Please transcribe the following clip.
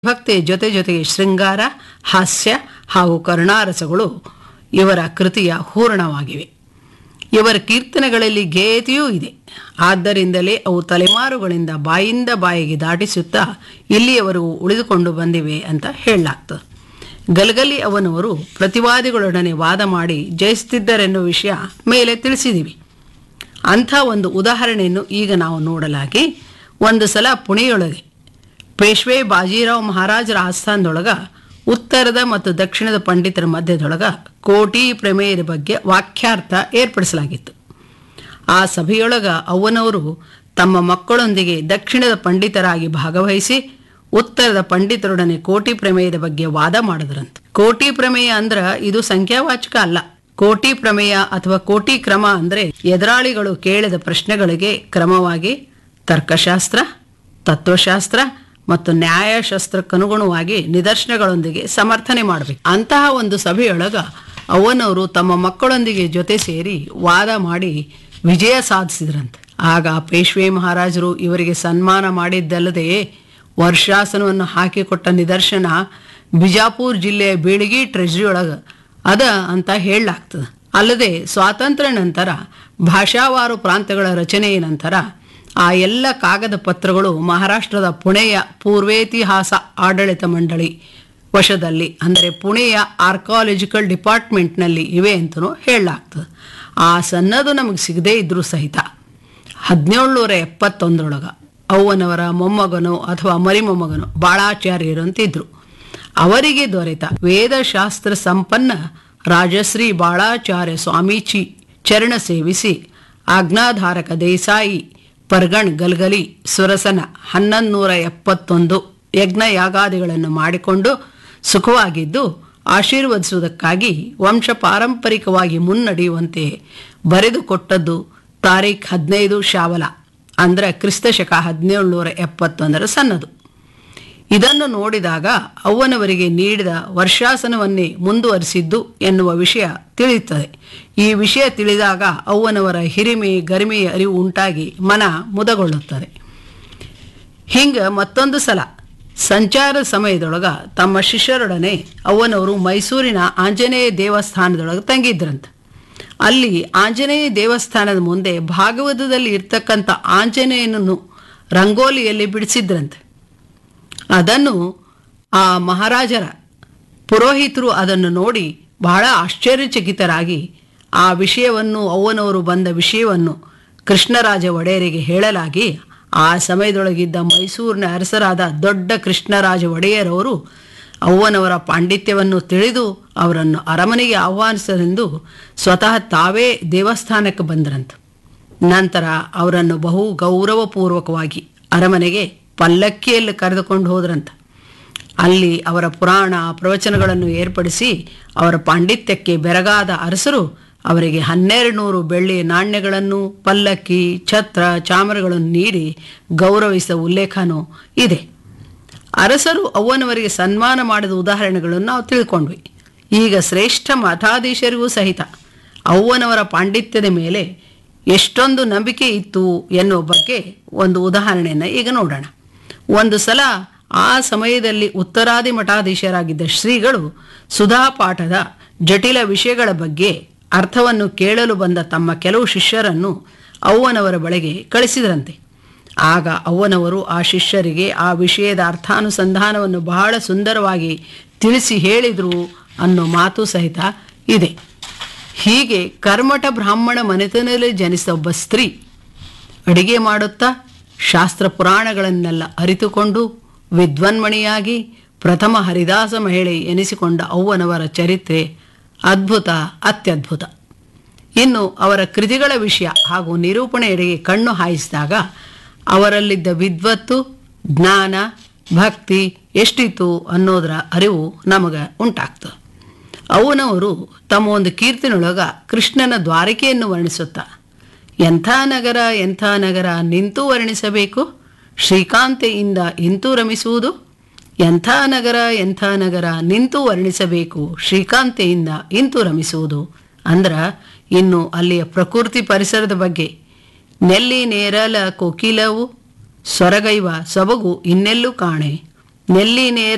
ಭಕ್ತಿಯ ಜೊತೆ ಜೊತೆಗೆ ಶೃಂಗಾರ ಹಾಸ್ಯ ಹಾಗೂ ಕರುಣಾರಸಗಳು ಇವರ ಕೃತಿಯ ಹೂರಣವಾಗಿವೆ ಇವರ ಕೀರ್ತನೆಗಳಲ್ಲಿ ಗೇಯತೆಯೂ ಇದೆ ಆದ್ದರಿಂದಲೇ ಅವು ತಲೆಮಾರುಗಳಿಂದ ಬಾಯಿಂದ ಬಾಯಿಗೆ ದಾಟಿಸುತ್ತಾ ಇಲ್ಲಿಯವರೆಗೂ ಉಳಿದುಕೊಂಡು ಬಂದಿವೆ ಅಂತ ಹೇಳಲಾಗ್ತದೆ ಗಲಗಲಿ ಅವನವರು ಪ್ರತಿವಾದಿಗಳೊಡನೆ ವಾದ ಮಾಡಿ ಜಯಿಸುತ್ತಿದ್ದರೆನ್ನುವ ವಿಷಯ ಮೇಲೆ ತಿಳಿಸಿದ್ದೀವಿ ಅಂಥ ಒಂದು ಉದಾಹರಣೆಯನ್ನು ಈಗ ನಾವು ನೋಡಲಾಗಿ ಒಂದು ಸಲ ಪುಣೆಯೊಳಗೆ ಪೇಶ್ವೆ ಬಾಜಿರಾವ್ ಮಹಾರಾಜರ ಆಸ್ಥಾನದೊಳಗ ಉತ್ತರದ ಮತ್ತು ದಕ್ಷಿಣದ ಪಂಡಿತರ ಮಧ್ಯದೊಳಗ ಕೋಟಿ ಪ್ರಮೇಯದ ಬಗ್ಗೆ ವಾಕ್ಯಾರ್ಥ ಏರ್ಪಡಿಸಲಾಗಿತ್ತು ಆ ಸಭೆಯೊಳಗ ಅವನವರು ತಮ್ಮ ಮಕ್ಕಳೊಂದಿಗೆ ದಕ್ಷಿಣದ ಪಂಡಿತರಾಗಿ ಭಾಗವಹಿಸಿ ಉತ್ತರದ ಪಂಡಿತರೊಡನೆ ಕೋಟಿ ಪ್ರಮೇಯದ ಬಗ್ಗೆ ವಾದ ಮಾಡಿದ್ರಂತೆ ಕೋಟಿ ಪ್ರಮೇಯ ಅಂದ್ರ ಇದು ಸಂಖ್ಯಾವಾಚಕ ಅಲ್ಲ ಕೋಟಿ ಪ್ರಮೇಯ ಅಥವಾ ಕೋಟಿ ಕ್ರಮ ಅಂದ್ರೆ ಎದುರಾಳಿಗಳು ಕೇಳಿದ ಪ್ರಶ್ನೆಗಳಿಗೆ ಕ್ರಮವಾಗಿ ತರ್ಕಶಾಸ್ತ್ರ ತತ್ವಶಾಸ್ತ್ರ ಮತ್ತು ನ್ಯಾಯಶಾಸ್ತ್ರಕ್ಕನುಗುಣವಾಗಿ ನಿದರ್ಶನಗಳೊಂದಿಗೆ ಸಮರ್ಥನೆ ಮಾಡಬೇಕು ಅಂತಹ ಒಂದು ಸಭೆಯೊಳಗ ಅವನವರು ತಮ್ಮ ಮಕ್ಕಳೊಂದಿಗೆ ಜೊತೆ ಸೇರಿ ವಾದ ಮಾಡಿ ವಿಜಯ ಸಾಧಿಸಿದ್ರಂತೆ ಆಗ ಪೇಶ್ವೆ ಮಹಾರಾಜರು ಇವರಿಗೆ ಸನ್ಮಾನ ಮಾಡಿದ್ದಲ್ಲದೆ ವರ್ಷಾಸನವನ್ನು ಹಾಕಿಕೊಟ್ಟ ನಿದರ್ಶನ ಬಿಜಾಪುರ ಜಿಲ್ಲೆಯ ಬೀಳಗಿ ಟ್ರೆಜರಿ ಒಳಗ ಅದ ಅಂತ ಹೇಳಲಾಗ್ತದೆ ಅಲ್ಲದೆ ಸ್ವಾತಂತ್ರ್ಯ ನಂತರ ಭಾಷಾವಾರು ಪ್ರಾಂತಗಳ ರಚನೆಯ ನಂತರ ಆ ಎಲ್ಲ ಕಾಗದ ಪತ್ರಗಳು ಮಹಾರಾಷ್ಟ್ರದ ಪುಣೆಯ ಪೂರ್ವೇತಿಹಾಸ ಆಡಳಿತ ಮಂಡಳಿ ವಶದಲ್ಲಿ ಅಂದರೆ ಪುಣೆಯ ಆರ್ಕಾಲಜಿಕಲ್ ಡಿಪಾರ್ಟ್ಮೆಂಟ್ನಲ್ಲಿ ಇವೆ ಅಂತಲೂ ಹೇಳಲಾಗ್ತದೆ ಆ ಸನ್ನದು ನಮಗೆ ಸಿಗದೇ ಇದ್ರೂ ಸಹಿತ ಹದಿನೇಳುನೂರ ಎಪ್ಪತ್ತೊಂದರೊಳಗ ಅವ್ವನವರ ಮೊಮ್ಮಗನೋ ಅಥವಾ ಮರಿಮೊಮ್ಮಗನೋ ಬಾಳಾಚಾರ್ಯರು ಅಂತಿದ್ರು ಅವರಿಗೆ ದೊರೆತ ವೇದಶಾಸ್ತ್ರ ಸಂಪನ್ನ ರಾಜಶ್ರೀ ಬಾಳಾಚಾರ್ಯ ಸ್ವಾಮೀಚಿ ಚರಣ ಸೇವಿಸಿ ಆಜ್ಞಾಧಾರಕ ದೇಸಾಯಿ ಪರ್ಗಣ್ ಗಲ್ಗಲಿ ಸುರಸನ ಹನ್ನೊಂದು ನೂರ ಎಪ್ಪತ್ತೊಂದು ಯಜ್ಞ ಯಾಗಾದಿಗಳನ್ನು ಮಾಡಿಕೊಂಡು ಸುಖವಾಗಿದ್ದು ಆಶೀರ್ವದಿಸುವುದಕ್ಕಾಗಿ ವಂಶ ಪಾರಂಪರಿಕವಾಗಿ ಮುನ್ನಡೆಯುವಂತೆ ಬರೆದುಕೊಟ್ಟದ್ದು ತಾರೀಖ್ ಹದಿನೈದು ಶಾವಲ ಅಂದರೆ ಕ್ರಿಸ್ತಶಕ ಹದಿನೇಳುನೂರ ಎಪ್ಪತ್ತೊಂದರ ಸನ್ನದು ಇದನ್ನು ನೋಡಿದಾಗ ಅವ್ವನವರಿಗೆ ನೀಡಿದ ವರ್ಷಾಸನವನ್ನೇ ಮುಂದುವರಿಸಿದ್ದು ಎನ್ನುವ ವಿಷಯ ತಿಳಿಯುತ್ತದೆ ಈ ವಿಷಯ ತಿಳಿದಾಗ ಅವ್ವನವರ ಹಿರಿಮೆ ಗರಿಮೆಯ ಅರಿವು ಉಂಟಾಗಿ ಮನ ಮುದಗೊಳ್ಳುತ್ತದೆ ಹಿಂಗ ಮತ್ತೊಂದು ಸಲ ಸಂಚಾರ ಸಮಯದೊಳಗ ತಮ್ಮ ಶಿಷ್ಯರೊಡನೆ ಅವ್ವನವರು ಮೈಸೂರಿನ ಆಂಜನೇಯ ದೇವಸ್ಥಾನದೊಳಗೆ ತಂಗಿದ್ರಂತೆ ಅಲ್ಲಿ ಆಂಜನೇಯ ದೇವಸ್ಥಾನದ ಮುಂದೆ ಭಾಗವತದಲ್ಲಿ ಇರ್ತಕ್ಕಂಥ ಆಂಜನೇಯನನ್ನು ರಂಗೋಲಿಯಲ್ಲಿ ಬಿಡಿಸಿದ್ರಂತೆ ಅದನ್ನು ಆ ಮಹಾರಾಜರ ಪುರೋಹಿತರು ಅದನ್ನು ನೋಡಿ ಬಹಳ ಆಶ್ಚರ್ಯಚಕಿತರಾಗಿ ಆ ವಿಷಯವನ್ನು ಅವ್ವನವರು ಬಂದ ವಿಷಯವನ್ನು ಕೃಷ್ಣರಾಜ ಒಡೆಯರಿಗೆ ಹೇಳಲಾಗಿ ಆ ಸಮಯದೊಳಗಿದ್ದ ಮೈಸೂರಿನ ಅರಸರಾದ ದೊಡ್ಡ ಕೃಷ್ಣರಾಜ ಒಡೆಯರವರು ಅವ್ವನವರ ಪಾಂಡಿತ್ಯವನ್ನು ತಿಳಿದು ಅವರನ್ನು ಅರಮನೆಗೆ ಆಹ್ವಾನಿಸಲೆಂದು ಸ್ವತಃ ತಾವೇ ದೇವಸ್ಥಾನಕ್ಕೆ ಬಂದರಂತೆ ನಂತರ ಅವರನ್ನು ಬಹು ಗೌರವಪೂರ್ವಕವಾಗಿ ಅರಮನೆಗೆ ಪಲ್ಲಕ್ಕಿಯಲ್ಲಿ ಕರೆದುಕೊಂಡು ಹೋದ್ರಂತ ಅಲ್ಲಿ ಅವರ ಪುರಾಣ ಪ್ರವಚನಗಳನ್ನು ಏರ್ಪಡಿಸಿ ಅವರ ಪಾಂಡಿತ್ಯಕ್ಕೆ ಬೆರಗಾದ ಅರಸರು ಅವರಿಗೆ ಹನ್ನೆರಡು ನೂರು ಬೆಳ್ಳಿಯ ನಾಣ್ಯಗಳನ್ನು ಪಲ್ಲಕ್ಕಿ ಛತ್ರ ಚಾಮರಗಳನ್ನು ನೀಡಿ ಗೌರವಿಸಿದ ಉಲ್ಲೇಖನೂ ಇದೆ ಅರಸರು ಅವ್ವನವರಿಗೆ ಸನ್ಮಾನ ಮಾಡಿದ ಉದಾಹರಣೆಗಳನ್ನು ನಾವು ತಿಳ್ಕೊಂಡ್ವಿ ಈಗ ಶ್ರೇಷ್ಠ ಮಠಾಧೀಶರಿಗೂ ಸಹಿತ ಅವ್ವನವರ ಪಾಂಡಿತ್ಯದ ಮೇಲೆ ಎಷ್ಟೊಂದು ನಂಬಿಕೆ ಇತ್ತು ಎನ್ನುವ ಬಗ್ಗೆ ಒಂದು ಉದಾಹರಣೆಯನ್ನು ಈಗ ನೋಡೋಣ ಒಂದು ಸಲ ಆ ಸಮಯದಲ್ಲಿ ಉತ್ತರಾದಿ ಮಠಾಧೀಶರಾಗಿದ್ದ ಶ್ರೀಗಳು ಸುಧಾಪಾಠದ ಜಟಿಲ ವಿಷಯಗಳ ಬಗ್ಗೆ ಅರ್ಥವನ್ನು ಕೇಳಲು ಬಂದ ತಮ್ಮ ಕೆಲವು ಶಿಷ್ಯರನ್ನು ಅವ್ವನವರ ಬಳಿಗೆ ಕಳಿಸಿದ್ರಂತೆ ಆಗ ಅವ್ವನವರು ಆ ಶಿಷ್ಯರಿಗೆ ಆ ವಿಷಯದ ಅರ್ಥಾನುಸಂಧಾನವನ್ನು ಬಹಳ ಸುಂದರವಾಗಿ ತಿಳಿಸಿ ಹೇಳಿದರು ಅನ್ನೋ ಮಾತು ಸಹಿತ ಇದೆ ಹೀಗೆ ಕರ್ಮಠ ಬ್ರಾಹ್ಮಣ ಮನೆತನದಲ್ಲಿ ಜನಿಸಿದ ಒಬ್ಬ ಸ್ತ್ರೀ ಅಡಿಗೆ ಮಾಡುತ್ತಾ ಶಾಸ್ತ್ರ ಪುರಾಣಗಳನ್ನೆಲ್ಲ ಅರಿತುಕೊಂಡು ವಿದ್ವನ್ಮಣಿಯಾಗಿ ಪ್ರಥಮ ಹರಿದಾಸ ಮಹಿಳೆ ಎನಿಸಿಕೊಂಡ ಅವ್ವನವರ ಚರಿತ್ರೆ ಅದ್ಭುತ ಅತ್ಯದ್ಭುತ ಇನ್ನು ಅವರ ಕೃತಿಗಳ ವಿಷಯ ಹಾಗೂ ನಿರೂಪಣೆಯೆಡೆಗೆ ಕಣ್ಣು ಹಾಯಿಸಿದಾಗ ಅವರಲ್ಲಿದ್ದ ವಿದ್ವತ್ತು ಜ್ಞಾನ ಭಕ್ತಿ ಎಷ್ಟಿತ್ತು ಅನ್ನೋದರ ಅರಿವು ನಮಗೆ ಉಂಟಾಗ್ತದೆ ಅವನವರು ತಮ್ಮ ಒಂದು ಕೀರ್ತನೊಳಗ ಕೃಷ್ಣನ ದ್ವಾರಕೆಯನ್ನು ವರ್ಣಿಸುತ್ತಾ ಎಂಥ ನಗರ ಎಂಥ ನಗರ ನಿಂತು ವರ್ಣಿಸಬೇಕು ಶ್ರೀಕಾಂತೆಯಿಂದ ಇಂತು ರಮಿಸುವುದು ಎಂಥ ನಗರ ಎಂಥ ನಗರ ನಿಂತು ವರ್ಣಿಸಬೇಕು ಶ್ರೀಕಾಂತೆಯಿಂದ ಇಂತು ರಮಿಸುವುದು ಅಂದ್ರ ಇನ್ನು ಅಲ್ಲಿಯ ಪ್ರಕೃತಿ ಪರಿಸರದ ಬಗ್ಗೆ ನೆಲ್ಲಿ ನೇರಲ ಕೋಕಿಲವು ಸೊರಗೈವ ಸೊಬಗು ಇನ್ನೆಲ್ಲೂ ಕಾಣೆ ನೆಲ್ಲಿ ನೇರ